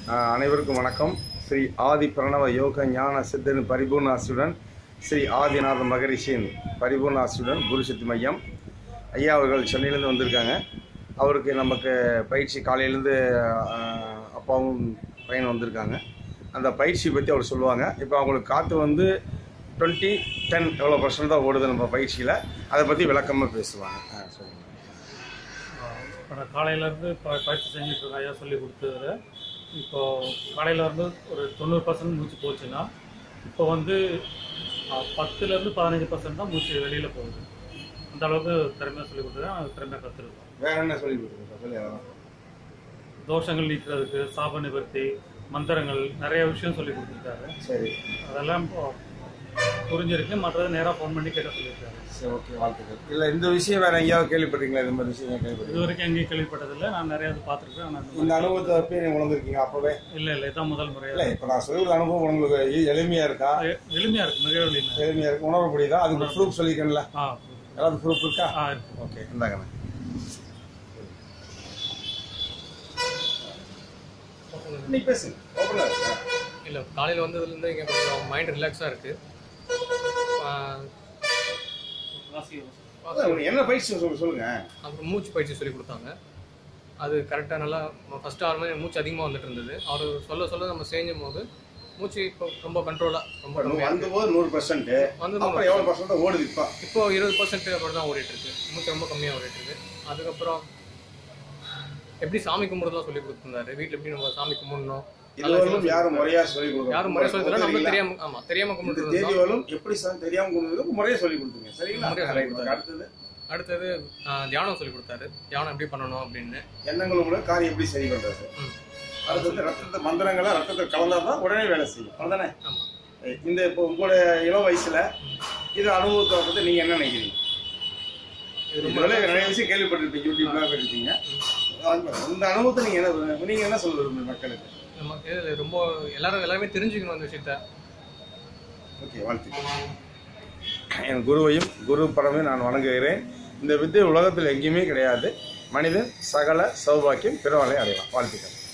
ஆஹ் அனைவருக்கும் வணக்கம் ஸ்ரீ ஆதி பிரணவ யோக ஞான சித்தன் பரிபூர்ணாசியுடன் ஸ்ரீ ஆதிநாத மகரிஷியின் பரிபூர்ணாசியுடன் குரு சக்தி மையம் ஐயா அவர்கள் சென்னையிலேருந்து வந்திருக்காங்க அவருக்கு நமக்கு பயிற்சி காலையிலேருந்து ஆஹ், அப்பாவும் பையனும் வந்திருக்காங்க அந்த பயிற்சி பற்றி அவர் சொல்லுவாங்க இப்போ அவங்களுக்கு காற்று வந்து டுவெண்ட்டி டென் எவ்வளோ பர்சன்ட் தான் ஓடுது நம்ம பயிற்சியில் அதை பற்றி விளக்கமாக பேசுவாங்க ஆ சொல்லுங்கள் இப்போ நான் காலையிலேருந்து ப பயிற்சி செஞ்சுட்டு இருக்கேன் ஐயா சொல்லி கொடுத்ததுல இப்போ காலையிலேருந்து ஒரு தொண்ணூறு பர்சன்ட் மூச்சு போச்சுன்னா இப்போ வந்து அஹ், பத்துலேருந்து பதினஞ்சு பர்சன்ட் தான் மூச்சு வெளியில் போகுது அந்த அளவுக்கு திறமையாக சொல்லி கொடுத்துருக்கேன் அது திறமையாக கற்றுருக்கோம் வேற என்ன சொல்லி கொடுத்துருங்க சொல்லி அதெல்லாம் தோஷங்கள் நீக்கிறதுக்கு சாப நிவர்த்தி மந்திரங்கள் நிறைய விஷயம் சொல்லி கொடுத்துருக்காரு சரி அதெல்லாம் இப்போ புரிஞ்சிருக்கு மற்றது நேராக ஃபோன் பண்ணி கேட்க சொல்லியிருக்காரு சரி ஓகே வாழ்த்துக்கள் இல்லை இந்த விஷயம் வேற எங்கேயாவது கேள்விப்பட்டீங்களா இந்த மாதிரி விஷயம் இது கேள்விப்பட்டீங்க வரைக்கும் எங்கேயும் கேள்விப்பட்டதில்லை நான் நிறையா இது பார்த்துருக்கேன் ஆனால் இந்த அனுபவத்தை அப்பயே நீங்கள் உணர்ந்துருக்கீங்க அப்பவே இல்லை இல்லை இதான் முதல் இல்லை முறையாக இப்போ நான் சொல்லி கொடுத்த அனுபவம் உங்களுக்கு எ- எளிமையா இருக்கா எளிமையாக இருக்குது மிக எளிமையாக எளிமையா இருக்கு உணர முடியுதா அதுக்கு ப்ரூஃப் சொல்லிக்கணும்ல ஆ ஏதாவது ப்ரூஃப் இருக்கா ஆ இருக்கு ஓகே இந்தாங்கண்ணே நீ பேசுங்க ஓப்பனாக இருக்கா இல்லை காலையில் வந்ததுலேருந்து இங்கே கொஞ்சம் மைண்ட் ரிலாக்ஸாக இருக்குது அதான் உங்களுக்கு என்ன பயிற்சி சொல்லு சொல்லுங்க அப்புறம் மூச்சு பயிற்சி சொல்லி கொடுத்தாங்க அது கரெக்டாக நல்லா ஃபஸ்ட்டு ஆறு மணி மூச்சு அதிகமாக வந்துட்டு இருந்தது அவர் சொல்ல சொல்ல நம்ம செஞ்சும் போது மூச்சு இப்போ ரொம்ப கண்ட்ரோலாக ரொம்ப கம்மியாக வந்தபோது நூறு பர்சன்ட் வந்து அப்புறம் எவ்வளோ பர்சன்ட் ஓடுது இப்போ இப்போ இருபது பர்சன்ட் அப்படி தான் ஓடிட்டு இருக்கு மூச்சு ரொம்ப கம்மியாக ஓடிட்டு இருக்கு அதுக்கப்புறம் எப்படி சாமி கும்பிடுறதுலாம் சொல்லி கொடுத்துருந்தாரு வீட்டில் எப்படி நம்ம சாமி கும்பிடணும் இதுவரையும் யாரும் முறையா சொல்லி கொடுக்கணும் யாரும் முறை சொல்லி தரல நம்ம தெரியாம ஆமா தெரியாம இந்த கும்பிட்டு தேதி இருந்தோம் வரும் எப்படி சார் தெரியாம கொண்டு முறையா சொல்லி கொடுத்துங்க சரிங்களா முறையா சொல்லி Right. கொடுத்தாரு. அடுத்தது அடுத்தது ஆஹ், தியானம் சொல்லி கொடுத்தாரு தியானம் எப்படி பண்ணணும் அப்படின்னு எண்ணங்கள் உங்களுக்கு காரியம் எப்படி சரி பண்றது ம். அடுத்தது ரத்தத்தை மந்திரங்களை ரத்தத்தை கலந்தா தான் உடனே வேலை செய்யும் அவ்வளோதானே ஆமா இந்த இப்போ உங்களுடைய இளம் வயசுல இது அனுபவத்தை பத்தி நீங்க என்ன நினைக்கிறீங்க இது ரொம்ப இதுல நிறைய விஷயம் கேள்விப்பட்டிருப்பீங்க யூடியூப்ல கேட்டிருப்பீங்க இந்த அனுபவத்தை நீங்க என்ன நீங்க என்ன சொல்ல விரும்புறீங்க மக்களுக்கு நமக்கு இது ரொம்ப எல்லாரும் எல்லாருமே தெரிஞ்சுக்கணும் அந்த விஷயத்த ஓகே வாழ்த்துக்கள் என் குருவையும் குரு படமையும் நான் வணங்குகிறேன் இந்த வித்தை உலகத்தில் எங்கேயுமே கிடையாது மனிதன் சகல சௌபாக்கியம் பிறவலை அடையலாம் வாழ்த்துக்கள்